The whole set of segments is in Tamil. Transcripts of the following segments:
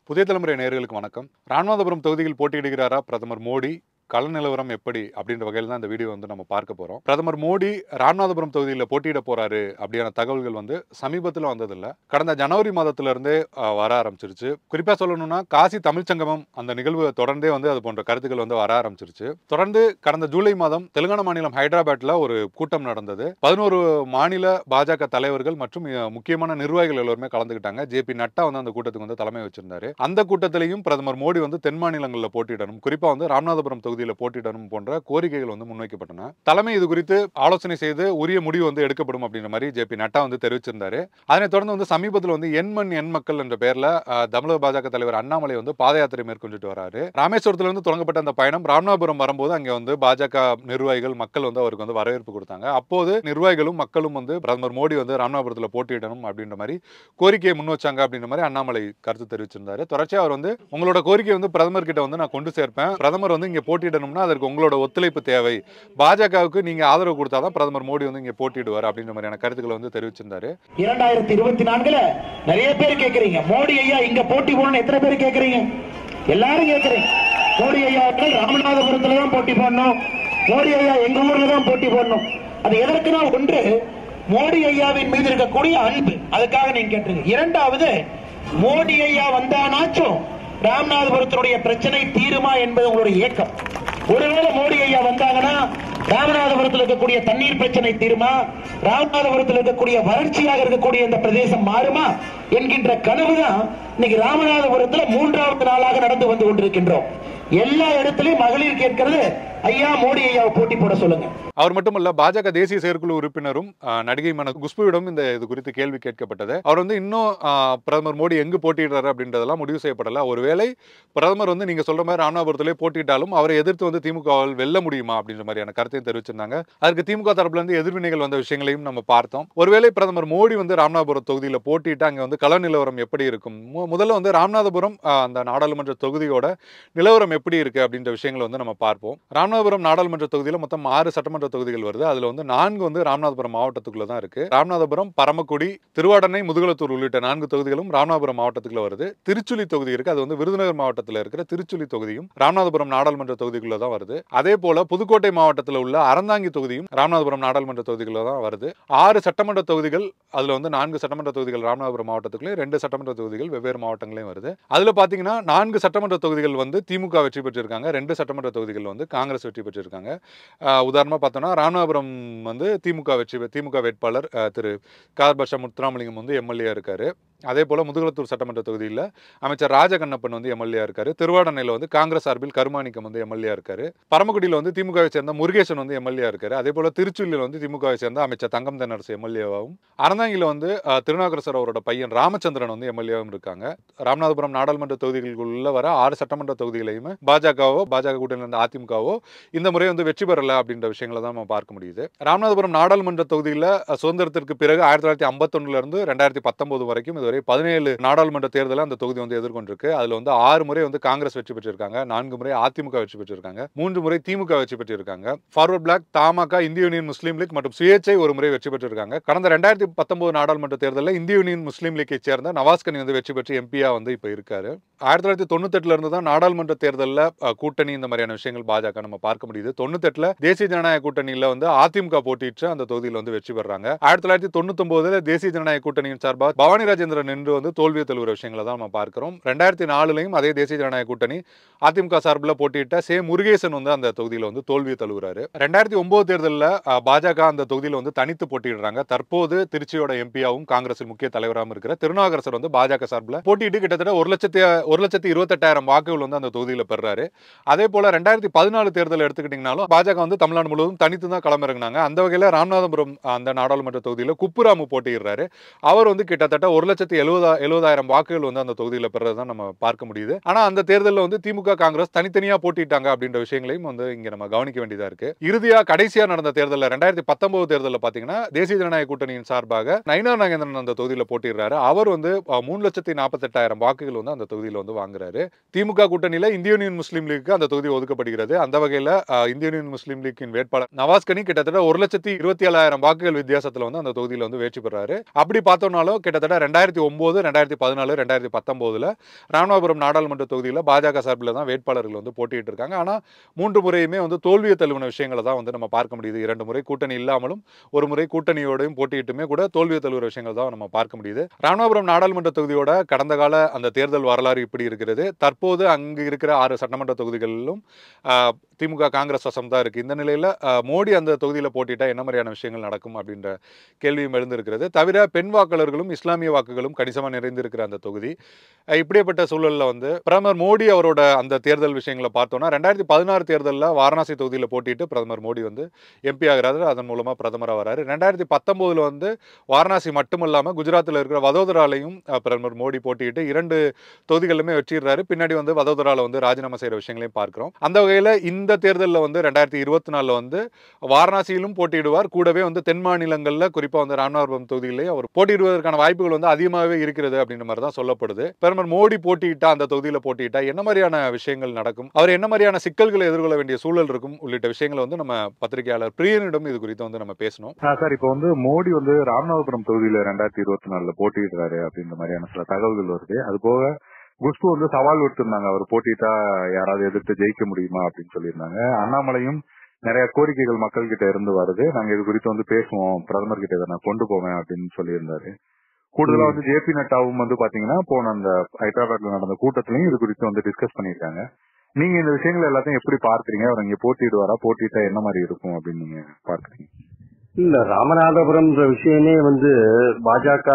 புதிய தலைமுறை நேயர்களுக்கு வணக்கம் ராமநாதபுரம் தொகுதியில் போட்டியிடுகிறாரா பிரதமர் மோடி கள நிலவரம் எப்படி அப்படின்ற வகையில் தான் இந்த வீடியோ வந்து நம்ம பார்க்க போறோம் பிரதமர் மோடி ராமநாதபுரம் தொகுதியில் போட்டியிட போறாரு அப்படியான தகவல்கள் வந்து சமீபத்தில் வந்ததில்ல கடந்த ஜனவரி மாதத்துல இருந்தே அஹ், வர ஆரம்பிச்சிருச்சு குறிப்பா சொல்லணும்னா காசி தமிழ்ச்சங்கமம் அந்த நிகழ்வு தொடர்ந்தே வந்து அது போன்ற கருத்துக்கள் வந்து வர ஆரம்பிச்சிருச்சு தொடர்ந்து கடந்த ஜூலை மாதம் தெலுங்கானா மாநிலம் ஹைதராபாத்ல ஒரு கூட்டம் நடந்தது பதினோரு மாநில பாஜக தலைவர்கள் மற்றும் அஹ், முக்கியமான நிர்வாகிகள் எல்லோருமே கலந்துக்கிட்டாங்க ஜே பி நட்டா வந்து அந்த கூட்டத்துக்கு வந்து தலைமை வச்சிருந்தாரு அந்த கூட்டத்திலையும் பிரதமர் மோடி வந்து தென் மாநிலங்களில் போட்டியிடணும் குறிப்பா வந்து ராமநாதபுரம் தொகுதியில் போட்டியிடணும் போன்ற கோரிக்கைகள் வந்து முன்வைக்கப்பட்டன தலைமை இது குறித்து ஆலோசனை செய்து உரிய முடிவு வந்து எடுக்கப்படும் அப்படின்ற மாதிரி ஜே பி நட்டா வந்து தெரிவிச்சிருந்தாரு அதனைத் தொடர்ந்து வந்து சமீபத்தில் வந்து எண் மண் எண் மக்கள் என்ற பெயர்ல அஹ், தமிழக பாஜக தலைவர் அண்ணாமலை வந்து பாத யாத்திரை மேற்கொண்டுட்டு வராரு ராமேஸ்வரத்துல இருந்து தொடங்கப்பட்ட அந்த பயணம் ராமநாதபுரம் வரும்போது அங்க வந்து பாஜக நிர்வாகிகள் மக்கள் வந்து அவருக்கு வந்து வரவேற்பு கொடுத்தாங்க அப்போது நிர்வாகிகளும் மக்களும் வந்து பிரதமர் மோடி வந்து ராமநாதபுரத்தில் போட்டியிடணும் அப்படின்ற மாதிரி கோரிக்கையை முன் வச்சாங்க அப்படின்ற மாதிரி அண்ணாமலை கருத்து தெரிவிச்சிருந்தாரு தொடர்ச்சியா அவர் வந்து உங்களோட கோரிக்கை வந்து பிரதமர் கிட்ட வந்து நான் கொண்டு சேர்ப்பேன் பிரதமர் வந்து இங்க போட்டியிடணும்னா அதற்கு உங்களோட ஒத்துழைப்பு தேவை பாஜகவுக்கு நீங்க ஆதரவு கொடுத்தாதான் பிரதமர் மோடி வந்து இங்க போட்டியிடுவார் அப்படின்ற மாதிரியான கருத்துக்களை வந்து தெரிவிச்சிருந்தாரு இரண்டாயிரத்தி இருபத்தி நான்குல நிறைய பேர் கேக்குறீங்க மோடி ஐயா இங்க போட்டி போடணும் எத்தனை பேர் கேக்குறீங்க எல்லாரும் கேக்குறீங்க மோடி ஐயா அவர்கள் ராமநாதபுரத்துல தான் போட்டி போடணும் மோடி ஐயா எங்க ஊர்ல தான் போட்டி போடணும் அது எதற்குனா ஒன்று மோடி ஐயாவின் மீது இருக்கக்கூடிய அன்பு அதுக்காக நீங்க கேட்டுருங்க இரண்டாவது மோடி ஐயா வந்தானாச்சும் ராமநாதபுரத்தினுடைய பிரச்சனை தீருமா என்பது உங்களுடைய ஏக்கம் ஒருவேளை மோடி ஐயா வந்தாங்கன்னா ராமநாதபுரத்தில் இருக்கக்கூடிய தண்ணீர் பிரச்சனை தீருமா ராமநாதபுரத்தில் இருக்கக்கூடிய வறட்சியாக இருக்கக்கூடிய இந்த பிரதேசம் மாறுமா என்கின்ற கனவுதான் இன்னைக்கு ராமநாதபுரத்துல மூன்றாவது நாளாக நடந்து வந்து கொண்டிருக்கின்றோம் எல்லா இடத்துலயும் மகளிர் கேட்கிறது ஐயா மோடி ஐயாவை போட்டி போட சொல்லுங்க அவர் மட்டுமல்ல பாஜக தேசிய செயற்குழு உறுப்பினரும் அஹ், நடிகை மன குஷ்புவிடம் இந்த இது குறித்து கேள்வி கேட்கப்பட்டது அவர் வந்து இன்னும் அஹ், பிரதமர் மோடி எங்கு போட்டியிடுறாரு அப்படின்றதெல்லாம் முடிவு செய்யப்படல ஒருவேளை பிரதமர் வந்து நீங்க சொல்ற மாதிரி ராமநாதபுரத்திலே போட்டியிட்டாலும் அவரை எதிர்த்து வந்து திமுகவால் வெல்ல முடியுமா அப்படின்ற மாதிரியான கருத்தையும் தெரிவிச்சிருந்தாங்க அதுக்கு திமுக தரப்புல இருந்து எதிர்வினைகள் வந்த விஷயங்களையும் நம்ம பார்த்தோம் ஒருவேளை பிரதமர் மோடி வந்து ராமநாதபுரம் தொகுதியில் போட்டியிட்டு அங்க வந்து கள நிலவரம் எப்படி இருக்கும் மு- முதல்ல வந்து ராமநாதபுரம் அஹ், அந்த நாடாளுமன்ற தொகுதியோட நிலவரம் எப்படி இருக்கு அப்படின்ற விஷயங்களை வந்து நம்ம பார்ப்போம் ராமநாதபுரம் நாடாளுமன்ற தொகுதியில் மொத்தம் ஆறு சட்டமன்ற தொகுதிகள் வருது அதுல வந்து நான்கு வந்து ராமநாதபுரம் மாவட்டத்துக்குள்ள தான் இருக்கு ராமநாதபுரம் பரமக்குடி திருவாடனை முதுகுளத்தூர் உள்ளிட்ட நான்கு தொகுதிகளும் ராமநாதபுரம் மாவட்டத்துக்குள்ள வருது திருச்சுழி தொகுதி இருக்கு அது வந்து விருதுநகர் மாவட்டத்தில் இருக்கிற திருச்சுழி தொகுதியும் ராமநாதபுரம் நாடாளுமன்ற தொகுதிக்குள்ள தான் வருது அதே போல புதுக்கோட்டை மாவட்டத்தில் உள்ள அறந்தாங்கி தொகுதியும் ராமநாதபுரம் நாடாளுமன்ற தொகுதிக்குள்ள தான் வருது ஆறு சட்டமன்ற தொகுதிகள் அதுல வந்து நான்கு சட்டமன்ற தொகுதிகள் ராமநாதபுரம் மாவட்டத்துக்குள்ளேயும் ரெண்டு சட்டமன்ற தொகுதிகள் வெவ்வேறு மாவட்டங்களையும் வருது அதுல பாத்தீங்கன்னா நான்கு சட்டமன்ற தொகுதிகள் வந்து திமுக வெற்றி பெற்றிருக்காங்க ரெண்டு சட்டமன்ற தொகுதிகள் வந்து காங்கிரஸ் வெற்றி பெற்றிருக்காங்க ஆஹ் உதாரணமா பார்த்தோம்னா ராமநாதபுரம் வந்து திமுக வெற்றி பெ- திமுக வேட்பாளர் ஆஹ் திரு கார்பஷா முத்துராமலிங்கம் வந்து எம்எல்ஏ இருக்காரு அதே போல முதுகுளத்தூர் சட்டமன்ற தொகுதியில் அமைச்சர் ராஜகண்ணப்பன் வந்து எம்எல்ஏ இருக்காரு திருவாடனையில் வந்து காங்கிரஸ் சார்பில் கருமாணிக்கம் வந்து எம்எல்ஏ இருக்காரு பரமக்குடியில் வந்து திமுகவை சேர்ந்த முருகேசன் வந்து எம்எல்ஏ இருக்காரு அதே போல திருச்சூரில் வந்து திமுகவை சேர்ந்த அமைச்சர் தங்கம் தென்னரசு எம்எல்ஏவாகவும் அறந்தாங்கில வந்து ஆஹ், திருநாவுக்கரசர் அவரோட பையன் ராமச்சந்திரன் வந்து எம்எல்ஏவும் இருக்காங்க ராமநாதபுரம் நாடாளுமன்ற தொகுதிகளுக்குள்ள வர ஆறு சட்டமன்ற தொகுதிகளையுமே பாஜகவோ பாஜக கூட்டணியில் இருந்த அதிமுகவோ இந்த முறை வந்து வெற்றி பெறல அப்படின்ற விஷயங்களை தான் நம்ம பார்க்க முடியுது ராமநாதபுரம் நாடாளுமன்ற தொகுதியில் அஹ், சுதந்திரத்திற்கு பிறகு ஆயிரத்தி தொள்ளாயிரத்தி ஐம்பத்தொன்னுல இருந்து ரெண்டாயிரத்தி பத்தொன்பது வரைக்கும் இதுவரை பதினேழு நாடாளுமன்ற தேர்தலை அந்த தொகுதி வந்து எதிர்கொண்டிருக்கு அதுல வந்து ஆறு முறை வந்து காங்கிரஸ் வெற்றி பெற்றிருக்காங்க நான்கு முறை அதிமுக வெற்றி பெற்றிருக்காங்க மூன்று முறை திமுக வெற்றி பெற்றிருக்காங்க ஃபார்வர்ட் பிளாக் தமாக இந்திய யூனியன் முஸ்லீம் லீக் மற்றும் சுயேட்சை ஒரு முறை வெற்றி பெற்றிருக்காங்க கடந்த ரெண்டாயிரத்தி பத்தொன்பது நாடாளுமன்ற தேர்தலில் இந்திய யூனியன் முஸ்லீம் லீக்கை சேர்ந்த நவாஸ்கனி வந்து வெற்றி பெற்று எம்பியா வந்து இப்போ இருக்காரு ஆயிரத்தி தொள்ளாயிரத்தி தொண்ணூத்தெட்டுல இருந்து தான் நாடாளுமன்ற தேர்தலில் கூட்டணி இந்த மாதிரியான விஷயங்கள் பாஜக நம்ம பார்க்க முடியுது தொண்ணூத்தெட்டுல தேசிய ஜனநாயக கூட்டணியில வந்து அதிமுக போட்டியிட்டு அந்த தொகுதியில் வந்து வெற்றி பெறாங்க ஆயிரத்தி தொள்ளாயிரத்தி தொண்ணூத்தொன்பதுல தேசிய ஜனநாயக கூட்டணியின் சார்பாக பவானி ராஜேந்திரன் நின்று வந்து தோல்வியை தழுவுற விஷயங்களை தான் நம்ம பார்க்கிறோம் ரெண்டாயிரத்தி நாலுலையும் அதே தேசிய ஜனநாயக கூட்டணி அதிமுக சார்பில் போட்டியிட்ட சே முருகேசன் வந்து அந்த தொகுதியில் வந்து தோல்வியை தழுவுறாரு ரெண்டாயிரத்தி ஒன்பது தேர்தலில் பாஜக அந்த தொகுதியில் வந்து தனித்து போட்டியிடுறாங்க தற்போது திருச்சியோட எம்பியாவும் காங்கிரஸின் முக்கிய தலைவராகவும் இருக்கிற திருநாகரசர் வந்து பாஜக சார்பில் போட்டியிட்டு கிட்டத்தட்ட ஒரு லட்சத்தி ஒரு லட்சத்தி இருபத்தெட்டாயிரம் வாக்குகள் வந்து அந்த தொகுதியில் பெறாரு அதே போல ரெண்டாயிரத்தி பதினாலு தேர்தல் எடுத்துக்கிட்டிங்கனாலும் பாஜக வந்து தமிழ்நாடு முழுவதும் தனித்து தான் களமிறங்கினாங்க அந்த வகையில் ராமநாதபுரம் அந்த நாடாளுமன்ற தொகுதியில் குப்புராமு போட்டியிடுறாரு அவர் வந்து கிட்டத்தட்ட ஒரு லட்சத்தி எழுபதா எழுபதாயிரம் வாக்குகள் வந்து அந்த தொகுதியில் பெறதை தான் நம்ம பார்க்க முடியுது ஆனால் அந்த தேர்தலில் வந்து திமுக காங்கிரஸ் தனித்தனியாக போட்டிட்டாங்க அப்படின்ற விஷயங்களையும் வந்து இங்கே நம்ம கவனிக்க வேண்டியதாக இருக்கு இறுதியாக கடைசியாக நடந்த தேர்தலில் ரெண்டாயிரத்தி பத்தொன்பது தேர்தலில் பார்த்தீங்கன்னா தேசிய ஜனநாயக கூட்டணியின் சார்பாக நயினார் நாகேந்திரன் அந்த தொகுதியில் போட்டிடுறாரு அவர் வந்து அஹ், மூணு லட்சத்தி நாற்பத்தெட்டாயிரம் வாக்குகள் வந்து அந்த தொகுதியில் தொகுதியில் வந்து வாங்குறாரு திமுக கூட்டணியில இந்திய யூனியன் முஸ்லீம் லீக்கு அந்த தொகுதி ஒதுக்கப்படுகிறது அந்த வகையில அஹ், இந்திய யூனியன் முஸ்லீம் லீக்கின் வேட்பாளர் நவாஸ் கனி கிட்டத்தட்ட ஒரு லட்சத்தி இருபத்தி ஏழாயிரம் வாக்குகள் வித்தியாசத்துல வந்து அந்த தொகுதியில வந்து வெற்றி பெறாரு அப்படி பார்த்தோம்னாலும் கிட்டத்தட்ட ரெண்டாயிரத்தி ஒன்பது ரெண்டாயிரத்தி பதினாலு ரெண்டாயிரத்தி பத்தொன்பதுல ராமநாதபுரம் நாடாளுமன்ற தொகுதியில பாஜக சார்பில் தான் வேட்பாளர்கள் வந்து போட்டியிட்டு இருக்காங்க ஆனா மூன்று முறையுமே வந்து தோல்வியை தழுவின விஷயங்களை தான் வந்து நம்ம பார்க்க முடியுது இரண்டு முறை கூட்டணி இல்லாமலும் ஒரு முறை கூட்டணியோடையும் போட்டியிட்டுமே கூட தோல்வியை தழுவுற விஷயங்கள் தான் நம்ம பார்க்க முடியுது ராமநாதபுரம் நாடாளுமன்ற தொகுதியோட கடந்த கால அந்த தேர்தல் வரலாறு இப்படி இருக்கிறது தற்போது அங்கு இருக்கிற ஆறு சட்டமன்ற தொகுதிகளிலும் ஆஹ், திமுக காங்கிரஸ் வசம் தான் இருக்கு இந்த நிலையில ஆஹ், மோடி அந்த தொகுதியில் போட்டிட்டா என்ன மாதிரியான விஷயங்கள் நடக்கும் அப்படின்ற கேள்வியும் எழுந்திருக்கிறது தவிர பெண் வாக்காளர்களும் இஸ்லாமிய வாக்குகளும் கணிசமாக நிறைந்திருக்கிற அந்த தொகுதி அஹ், இப்படிப்பட்ட சூழல்ல வந்து பிரதமர் மோடி அவரோட அந்த தேர்தல் விஷயங்களை பார்த்தோம்னா ரெண்டாயிரத்தி பதினாறு தேர்தலில் வாரணாசி தொகுதியில் போட்டிட்டு பிரதமர் மோடி வந்து எம்பி ஆகிறாரு அதன் மூலமா பிரதமராக வராரு ரெண்டாயிரத்தி பத்தொன்பதுல வந்து வாரணாசி மட்டுமல்லாம குஜராத்தில் இருக்கிற வதோதராலையும் அஹ், பிரதமர் மோடி போட்டியிட்டு இரண்டு தொகுதிகளிலுமே வெற்றிடுறாரு பின்னாடி வந்து வதோதரால வந்து ராஜினாமா செய்யற விஷயங்களையும் பார்க்கிறோம் அந்த வகையில இந்த தேர்தலில் வந்து ரெண்டாயிரத்தி இருபத்தி நாலுல வந்து வாரணாசியிலும் போட்டியிடுவார் கூடவே வந்து தென் மாநிலங்கள்ல குறிப்பா வந்து ராமநாதபுரம் தொகுதியிலே அவர் போட்டியிடுவதற்கான வாய்ப்புகள் வந்து அதிகமாகவே இருக்கிறது அப்படின்ற மாதிரி தான் சொல்லப்படுது பிரதமர் மோடி போட்டியிட்டா அந்த தொகுதியில போட்டியிட்டா என்ன மாதிரியான விஷயங்கள் நடக்கும் அவர் என்ன மாதிரியான சிக்கல்களை எதிர்கொள்ள வேண்டிய சூழல் இருக்கும் உள்ளிட்ட விஷயங்களை வந்து நம்ம பத்திரிகையாளர் பிரியனிடம் இது குறித்து வந்து நம்ம பேசணும் ஆ, சார் இப்போ வந்து மோடி வந்து ராமநாதபுரம் தொகுதியில ரெண்டாயிரத்தி இருபத்தி நாலுல போட்டியிடுறாரு அப்படின்ற மாதிரியான சில தகவல்கள் வருது அது போக குஷ்பு வந்து சவால் விட்டுருந்தாங்க அவர் போட்டிட்டா யாராவது எதிர்த்து ஜெயிக்க முடியுமா அப்படின்னு சொல்லியிருந்தாங்க அண்ணாமலையும் நிறைய கோரிக்கைகள் மக்கள் கிட்ட இருந்து வருது நாங்க இது குறித்து வந்து பேசுவோம் பிரதமர் கிட்ட இதை நான் கொண்டு போவேன் அப்படின்னு சொல்லியிருந்தாரு கூடுதலா வந்து ஜேபி நட்டாவும் வந்து பாத்தீங்கன்னா போன அந்த ஹைதராபாத்ல நடந்த கூட்டத்திலையும் இது குறித்து வந்து டிஸ்கஸ் பண்ணியிருக்காங்க நீங்க இந்த விஷயங்கள் எல்லாத்தையும் எப்படி பார்க்கறீங்க அவர் இங்க போட்டியிடுவாரா போட்டிட்டா என்ன மாதிரி இருக்கும் அப்படின்னு நீங்க பார்க்கறீங்க இல்ல ராமநாதபுரம் விஷயமே வந்து பாஜக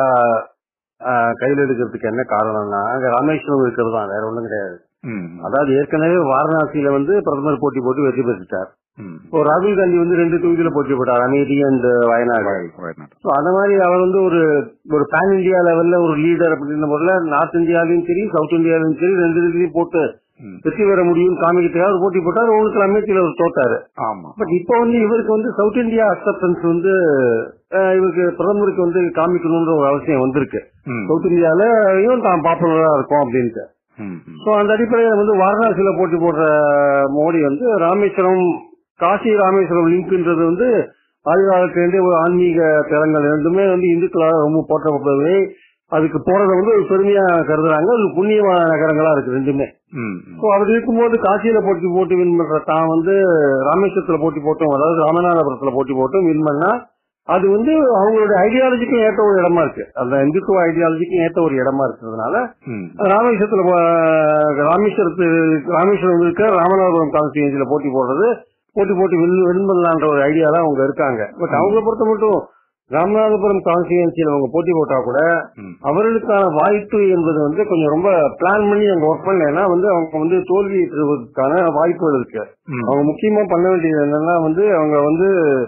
ஆஹ், கையில் எடுக்கிறதுக்கு என்ன காரணம்னா அங்க ராமேஸ்வரம் இருக்கிறது தான் வேற ஒண்ணும் கிடையாது ம், அதாவது ஏற்கனவே வாரணாசியில வந்து பிரதமர் போட்டி போட்டு வெற்றி பெற்றுட்டார் ம். இப்போ ராகுல் காந்தி வந்து ரெண்டு தொகுதியில போட்டி போட்டார் அமேதி அண்ட் வயநாடு வயல்- வயநாடு. ஸோ அந்த மாதிரி அவர் வந்து ஒரு ஒரு பேன் இந்தியா லெவல்ல ஒரு லீடர் அப்படின்ற முறையில் நார்த் இந்தியாவிலும் சரி சவுத் இந்தியாவிலும் சரி ரெண்டு இதுலயும் போட்டு ம். வெற்றி பெற முடியும் காமிக்கிறதுக்காக அவர் போட்டி போட்டார் உங்களுக்கு அமேத்தியில அவர் தோத்தாரு ஆமா பட் இப்போ வந்து இவருக்கு வந்து சவுத் இந்தியா அக்செப்டன்ஸ் வந்து அஹ், இவருக்கு பிரதமருக்கு வந்து காமிக்கணும்ன்ற ஒரு அவசியம் வந்திருக்கு ம். சவுத் இந்தியாலயும் தான் பாப்புலரா இருக்கும் அப்படின்ட்டு ம், ம். சோ அந்த அடிப்படையில வந்து வாரணாசியில போட்டி போடுற மோடி வந்து ராமேஸ்வரம் காசி ராமேஸ்வரம் லிங்க்ன்றது வந்து ஆதிகாலத்திலிருந்தே ஒரு ஆன்மீக தலங்கள் ரெண்டுமே வந்து இந்துக்களால் ரொம்ப போற்றப்படுவது அதுக்கு போறதை வந்து ஒரு பெருமையா கருதுறாங்க அது புண்ணியமான நகரங்களா இருக்கு ரெண்டுமே ம், ம். ஸோ அப்படி இருக்கும்போது காசியில போட்டி போட்டு வின் பண்ற தான் வந்து ராமேஸ்வரத்துல போட்டி போட்டோம் அதாவது ராமநாதபுரத்துல போட்டி போட்டும் வின் பண்ணா அது வந்து அவங்களோட ஐடியாலஜிக்கும் ஏற்ற ஒரு இடமா இருக்கு அந்த இந்துத்துவ ஐடியாலஜிக்கும் ஏற்ற ஒரு இடமா இருக்கிறதுனால ம். ராமேஸ்வரத்துல போ- ராமேஸ்வரத்து ராமேஸ்வரம் இருக்க ராமநாதபுரம் கான்ஸ்டியூன்சில போட்டி போடுறது போட்டி போட்டு வின் வின் பண்ணலான்ற ஒரு ஐடியா தான் அவங்க இருக்காங்க பட் அவங்கள பொறுத்த மட்டும் ராமநாதபுரம் கான்ஸ்டியூன்சியில் அவங்க போட்டி போட்டா கூட ம். அவர்களுக்கான வாய்ப்பு என்பது வந்து கொஞ்சம் ரொம்ப பிளான் பண்ணி அவங்க ஒர்க் பண்ணலைன்னா வந்து அவங்க வந்து தோல்வி பெறுவதற்கான வாய்ப்புகள் இருக்கு ம். அவங்க முக்கியமா பண்ண வேண்டியது என்னன்னா வந்து அவங்க வந்து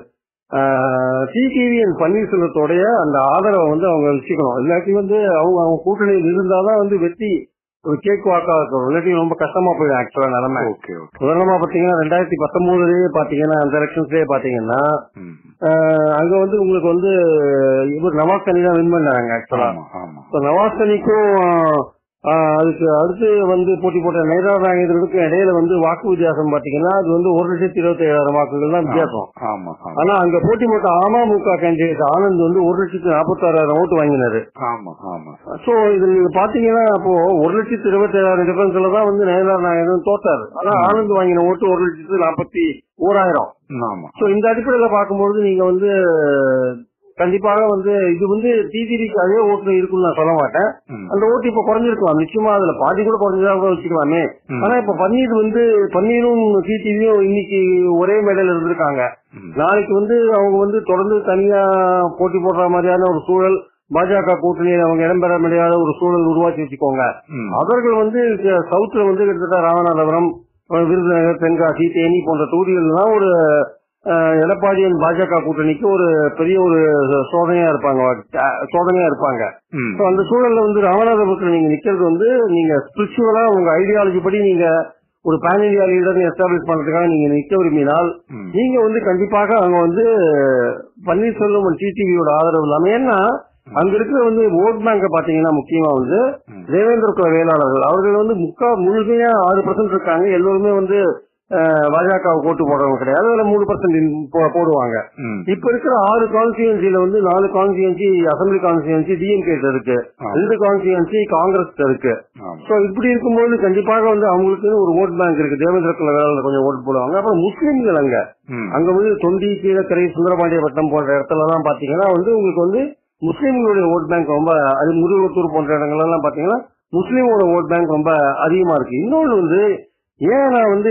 டிடிவி அண்ட் பன்னீர்செல்வத்தோடைய அந்த ஆதரவை வந்து அவங்க வச்சுக்கணும் இல்லாட்டி வந்து அவங்க அவங்க கூட்டணியில் இருந்தாதான் வந்து வெற்றி ஒரு கேக் வாக்கா இருக்கும் இல்லாட்டி ரொம்ப கஷ்டமா போயிடும் ஆக்சுவலா நிலைமை ஓகே ஓகே உதாரணமா பாத்தீங்கன்னா ரெண்டாயிரத்தி பத்தொன்பதுலயே பாத்தீங்கன்னா அந்த எலெக்ஷன்ஸ்லயே பாத்தீங்கன்னா ம். ஆஹ், அங்க வந்து உங்களுக்கு வந்து இவர் நவாஸ் கனி தான் வின் பண்ணாங்க ஆக்சுவலா ஆமா ஆமா இப்ப நவாஸ் கனிக்கும் ஆஹ், அதுக்கு அடுத்து வந்து போட்டி போட்ட நேதா நாயகர்களுக்கும் இடையில வந்து வாக்கு வித்தியாசம் பாத்தீங்கன்னா அது வந்து ஒரு லட்சத்தி இருபத்தி ஏழாயிரம் வாக்குகள் தான் வித்தியாசம் ஆமா ஆமா ஆனா அங்க போட்டி போட்ட அமமுக கேண்டிடேட் ஆனந்த் வந்து ஒரு லட்சத்தி நாற்பத்தாறாயிரம் ஓட்டு வாங்கினாரு ஆமா ஆமா சோ இது நீங்க பாத்தீங்கன்னா அப்போ ஒரு லட்சத்தி இருபத்தி ஏழாயிரம் டிஃபரன்ஸ்ல தான் வந்து நேதா நாயகன் தோத்தாரு ஆனா ஆனந்த் வாங்கின ஓட்டு ஒரு லட்சத்தி நாற்பத்தி ஓராயிரம் ஆமா சோ இந்த அடிப்படையில பார்க்கும்போது நீங்க வந்து கண்டிப்பாக வந்து இது வந்து டிஜிடிக்கு அதே ஓட்டு இருக்குன்னு நான் சொல்ல மாட்டேன் ம். அந்த ஓட்டு இப்ப குறைஞ்சிருக்கலாம் நிச்சயமா அதுல பாதி கூட குறைஞ்சதா கூட வச்சுக்கலாமே ம். ஆனா இப்ப பன்னீர் வந்து பன்னீரும் டிடிவியும் இன்னைக்கு ஒரே மேடையில இருந்திருக்காங்க ம். நாளைக்கு வந்து அவங்க வந்து தொடர்ந்து தனியா போட்டி போடுற மாதிரியான ஒரு சூழல் பாஜக கூட்டணியில் அவங்க இடம்பெற முடியாத ஒரு சூழல் உருவாக்கி வச்சுக்கோங்க ம். அவர்கள் வந்து இங்க சவுத்ல வந்து கிட்டத்தட்ட ராமநாதபுரம் அஹ் விருதுநகர் தென்காசி தேனி போன்ற தொகுதிகள்லாம் ஒரு அஹ், எடப்பாடியின் பாஜக கூட்டணிக்கு ஒரு பெரிய ஒரு சோதனையா இருப்பாங்க அஹ், சோதனையா இருப்பாங்க ம். So, அந்த சூழல்ல வந்து ராமநாதபுரத்தில் நீங்க நிக்கிறது வந்து நீங்க ஸ்பிரிச்சுவலா உங்க ஐடியாலஜி படி நீங்க ஒரு பேன் இந்தியா லீடர் எஸ்டாப்ளிஷ் பண்றதுக்காக நீங்க நிக்க விரும்பினால் ம். நீங்க வந்து கண்டிப்பாக அங்க வந்து பன்னீர்செல்வம் டிடிவியோட ஆதரவு இல்லாம ஏன்னா அங்க இருக்கிற வந்து ஓட் பேங்க பாத்தீங்கன்னா முக்கியமா வந்து ம். தேவேந்திர குல வேளாளர்கள் அவர்கள் வந்து முக்கா முழுமையா ஆறு பர்சன்ட் இருக்காங்க எல்லோருமே வந்து பாஜக ஓட்டு போடுறவங்க கிடையாது அதுல மூணு பர்சன்ட் போடுவாங்க ம். இப்ப இருக்கிற ஆறு கான்ஸ்டியூன்சில வந்து நாலு கான்ஸ்டியூன்சி அசம்பிளி கான்ஸ்டியூன்சி டிஎம்கே இருக்கு ஆமா. ரெண்டு கான்ஸ்டியூன்சி காங்கிரஸ் இருக்கு ஆமா. சோ இப்படி இருக்கும்போது கண்டிப்பாக வந்து அவங்களுக்கு ஒரு ஓட் பேங்க் இருக்கு தேவேந்திர குல வேளாளர் கொஞ்சம் ஓட்டு போடுவாங்க அப்புறம் முஸ்லீம்கள் அங்க ம். அங்க வந்து தொண்டி கீழக்கரை சுந்தரபாண்டியப்பட்டினம் போன்ற இடத்துல எல்லாம் பாத்தீங்கன்னா வந்து உங்களுக்கு வந்து முஸ்லீம்களுடைய ஓட் பேங்க் ரொம்ப அது முருகத்தூர் போன்ற இடங்கள் எல்லாம் பாத்தீங்கன்னா முஸ்லீமோட ஓட் பேங்க் ரொம்ப அதிகமா இருக்கு இன்னொன்னு வந்து ஏன் நான் வந்து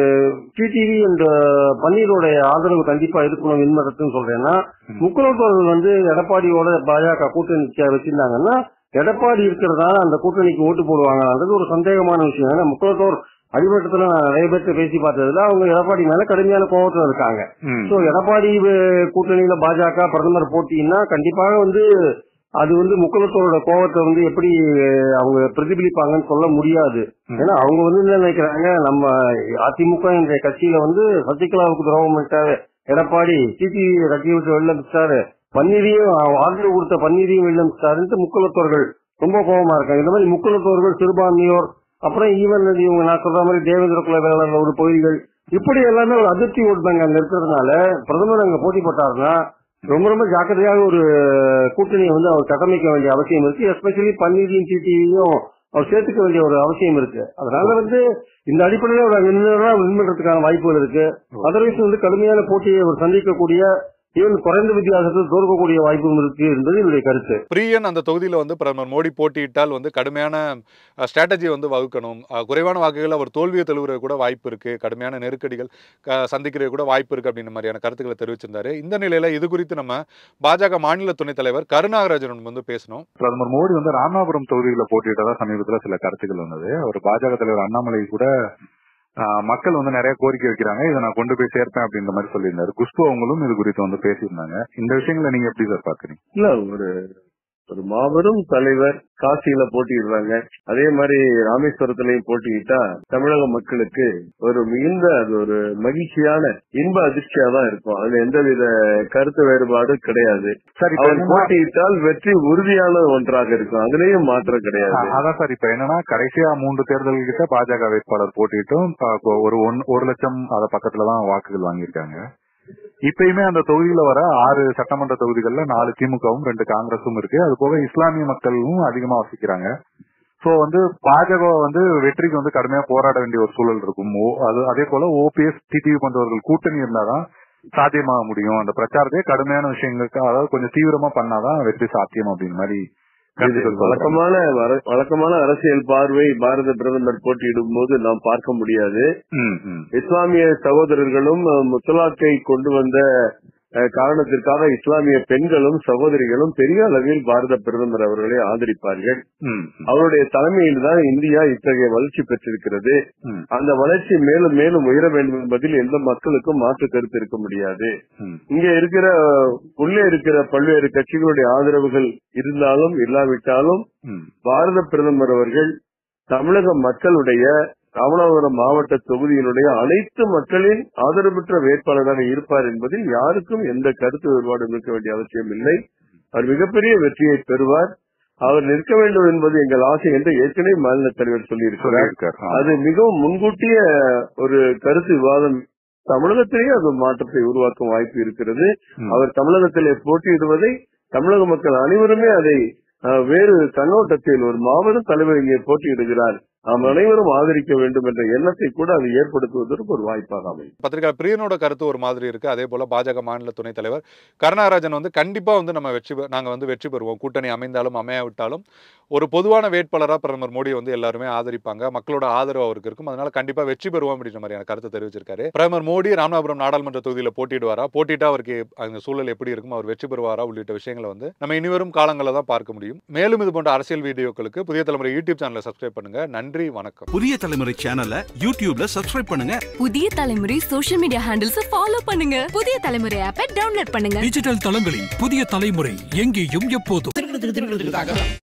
டிடிவி அண்ட் பன்னீரோடைய ஆதரவு கண்டிப்பா இருக்கணும் விண்மரத்துன்னு சொல்றேன்னா முக்குலத்தோர்கள் வந்து எடப்பாடியோட பாஜக கூட்டணி வச்சிருந்தாங்கன்னா எடப்பாடி இருக்கிறதால அந்த கூட்டணிக்கு ஓட்டு போடுவாங்கன்றது ஒரு சந்தேகமான விஷயம் ஏன்னா முக்குலத்தோர் அடிமட்டத்துல நான் நிறைய பேர்த்த பேசி பார்த்ததுல அவங்க எடப்பாடி மேல கடுமையான கோபத்துல இருக்காங்க ம். சோ எடப்பாடி அஹ், கூட்டணியில பாஜக பிரதமர் போட்டின்னா கண்டிப்பாக வந்து அது வந்து முக்குலத்தோரோட கோபத்தை வந்து எப்படி அஹ், அவங்க பிரதிபலிப்பாங்கன்னு சொல்ல முடியாது ஏன்னா அவங்க வந்து என்ன நினைக்கிறாங்க நம்ம அதிமுக என்ற கட்சியில வந்து சசிகலாவுக்கு துரோகம் பண்ணிட்டாரு எடப்பாடி டிடி கட்சியை விட்டு வெளில அனுப்பிச்சிட்டாரு பன்னீரையும் ஆதரவு கொடுத்த பன்னீரையும் வெளில அனுப்பிச்சிட்டாருன்ட்டு முக்குலத்தோர்கள் ரொம்ப கோபமா இருக்காங்க இந்த மாதிரி முக்குலத்தோர்கள் சிறுபான்மையோர் அப்புறம் ஈவன் இவங்க நான் சொல்ற மாதிரி தேவேந்திர குல வேளாளர் ஒரு பகுதிகள் இப்படி எல்லாமே ஒரு அதிருப்தி ஓட்டு பேங்க் அங்க இருக்கிறதுனால பிரதமர் அங்க போட்டி போட்டாருன்னா ரொம்ப ரொம்ப ஜாக்கிரதையாக ஒரு கூட்டணியை வந்து அவர் கட்டமைக்க வேண்டிய அவசியம் இருக்கு எஸ்பெஷலி பன்னீரையும் டிடியையும் அவர் சேர்த்துக்க வேண்டிய ஒரு அவசியம் இருக்கு அதனால வந்து இந்த அடிப்படையில் அவர் அங்க நின்று வின் பண்றதுக்கான வாய்ப்புகள் இருக்கு அதர்வைஸ் வந்து கடுமையான போட்டியை அவர் சந்திக்கக்கூடிய ஈவன் குறைந்த வித்தியாசத்தில் தோற்கக்கூடிய வாய்ப்பும் இருக்கு என்பது என்னுடைய கருத்து பிரியன் அந்த தொகுதியில் வந்து பிரதமர் மோடி போட்டியிட்டால் வந்து கடுமையான ஸ்ட்ராட்டஜி வந்து வகுக்கணும் அஹ், குறைவான வாக்குகள் அவர் தோல்வியை தழுவுற கூட வாய்ப்பு இருக்கு கடுமையான நெருக்கடிகள் க- சந்திக்கிறது கூட வாய்ப்பு இருக்கு அப்படின்ற மாதிரியான கருத்துக்களை தெரிவிச்சிருந்தாரு இந்த நிலையில இது குறித்து நம்ம பாஜக மாநில துணைத் தலைவர் கருணாகராஜன் வந்து பேசணும் பிரதமர் மோடி வந்து ராமநாதபுரம் தொகுதியில போட்டியிட்டதா சமீபத்துல சில கருத்துக்கள் வந்தது அவர் பாஜக தலைவர் அண்ணாமலை கூட ஆஹ், மக்கள் வந்து நிறைய கோரிக்கை வைக்கிறாங்க இதை நான் கொண்டு போய் சேர்ப்பேன் அப்படின்ற மாதிரி சொல்லியிருந்தாரு குஷ்பு அவங்களும் இது குறித்து வந்து பேசியிருந்தாங்க இந்த விஷயங்களை நீங்க எப்படி சார் பாக்குறீங்க இல்ல ஒரு ஒரு மாபெரும் தலைவர் காசியில போட்டியிடுறாங்க அதே மாதிரி ராமேஸ்வரத்திலையும் போட்டியிட்டா தமிழக மக்களுக்கு ஒரு மிகுந்த அது ஒரு மகிழ்ச்சியான இன்ப அதிர்ச்சியா தான் இருக்கும் அதுல எந்தவித கருத்து வேறுபாடும் கிடையாது சார் இப்ப அவர் என்னன்னா- போட்டியிட்டால் வெற்றி உறுதியான ஒன்றாக இருக்கும் அதுலயும் மாற்றம் கிடையாது ஆ, அதான் சார் இப்ப என்னன்னா கடைசியா மூன்று தேர்தல் கிட்ட பாஜக வேட்பாளர் போட்டிட்டும் ப- ஒரு ஒன்- ஒரு லட்சம் அத பக்கத்துலதான் வாக்குகள் வாங்கியிருக்காங்க இப்பயுமே அந்த தொகுதியில வர ஆறு சட்டமன்ற தொகுதிகள்ல நாலு திமுகவும் ரெண்டு காங்கிரஸும் இருக்கு அது போக இஸ்லாமிய மக்களும் அதிகமா வசிக்கிறாங்க சோ வந்து பாஜக வந்து வெற்றிக்கு வந்து கடுமையா போராட வேண்டிய ஒரு சூழல் இருக்கும் ஓ- அது அதே போல ஓபிஎஸ் டிடிவி போன்றவர்கள் கூட்டணி இருந்தாதான் சாத்தியமாக முடியும் அந்த பிரச்சாரத்தையே கடுமையான விஷயங்களுக்கு அதாவது கொஞ்சம் தீவிரமா பண்ணாதான் வெற்றி சாத்தியம் அப்படின்னு மாதிரி இது கருத்துக்கள் சொல்றாங்க. வழக்கமான வர- வழக்கமான அரசியல் பார்வை பாரத பிரதமர் போட்டியிடும் போது நாம் பார்க்க முடியாது ம், ம். இஸ்லாமிய சகோதரர்களும் அஹ், முத்தலாக்கை கொண்டு வந்த அஹ், காரணத்திற்காக இஸ்லாமிய பெண்களும் சகோதரிகளும் பெரிய அளவில் பாரத பிரதமர் அவர்களை ஆதரிப்பார்கள் ம், ம். அவருடைய தலைமையில் தான் இந்தியா இத்தகைய வளர்ச்சி பெற்றிருக்கிறது ம், அந்த வளர்ச்சி மேலும் மேலும் உயர வேண்டும் என்பதில் எந்த மக்களுக்கும் மாற்று கருத்து இருக்க முடியாது ம். இங்க இருக்கிற அஹ், உள்ளே இருக்கிற பல்வேறு கட்சிகளுடைய ஆதரவுகள் இருந்தாலும் இல்லாவிட்டாலும் ம். பாரத பிரதமர் அவர்கள் தமிழக மக்களுடைய ராமநாதபுரம் மாவட்ட தொகுதியினுடைய அனைத்து மக்களின் ஆதரவு பெற்ற வேட்பாளராக இருப்பார் என்பதில் யாருக்கும் எந்த கருத்து வேறுபாடும் இருக்க வேண்டிய அவசியம் இல்லை அவர் மிகப்பெரிய வெற்றியை பெறுவார் அவர் நிற்க வேண்டும் என்பது எங்கள் ஆசை என்று ஏற்கனவே மாநில தலைவர் சொல்லியிருக்கிறார் சொல்லியிருக்கார். ஆ. அது மிகவும் முன்கூட்டிய ஒரு கருத்து விவாதம் தமிழகத்திலேயே அது மாற்றத்தை உருவாக்கும் வாய்ப்பு இருக்கிறது ம். அவர் தமிழகத்திலே போட்டியிடுவதை தமிழக மக்கள் அனைவருமே அதை அஹ், வேறு கண்ணோட்டத்தில் ஒரு மாபெரும் தலைவர் இங்கே போட்டியிடுகிறார் நாம் அனைவரும் ஆதரிக்க வேண்டும் என்ற எண்ணத்தை கூட அது ஏற்படுத்துவதற்கு ஒரு வாய்ப்பாக அமையும் பத்திரிகை பிரியனோட கருத்து ஒரு மாதிரி இருக்கு அதே போல பாஜக மாநில துணைத் தலைவர் கருணாராஜன் வந்து கண்டிப்பா வந்து நம்ம வெற்றி பெ- நாங்க வந்து வெற்றி பெறுவோம் கூட்டணி அமைந்தாலும் அமையாவிட்டாலும் ஒரு பொதுவான வேட்பாளரா பிரதமர் மோடி வந்து எல்லாருமே ஆதரிப்பாங்க மக்களோட ஆதரவு அவருக்கு இருக்கும் அதனால கண்டிப்பா வெற்றி பெறுவோம் அப்படின்ற மாதிரியான கருத்து தெரிவிச்சிருக்காரு பிரதமர் மோடி ராமநாதபுரம் நாடாளுமன்ற தொகுதியில போட்டியிடுவாரா போட்டிட்டா அவருக்கு அந்த சூழல் எப்படி இருக்கும் அவர் வெற்றி பெறுவாரா உள்ளிட்ட விஷயங்களை வந்து நம்ம இனிவரும் காலங்களில் தான் பார்க்க முடியும் மேலும் இது போன்ற அரசியல் வீடியோக்களுக்கு புதிய தலைமுறை யூடியூப் சேனலை சப்ஸ்கிரைப் பண்ணுங்க நன்றி வணக்கம் புதிய தலைமுறை சேனலை யூடியூப்ல சப்ஸ்கிரைப் பண்ணுங்க புதிய தலைமுறை சோஷியல் மீடியா ஹேண்டில்ஸ் ஃபாலோ பண்ணுங்க புதிய தலைமுறை ஆப்பை டவுன்லோட் பண்ணுங்க டிஜிட்டல் தளங்களில் புதிய தலைமுறை எங்கேயும் எப்போதும்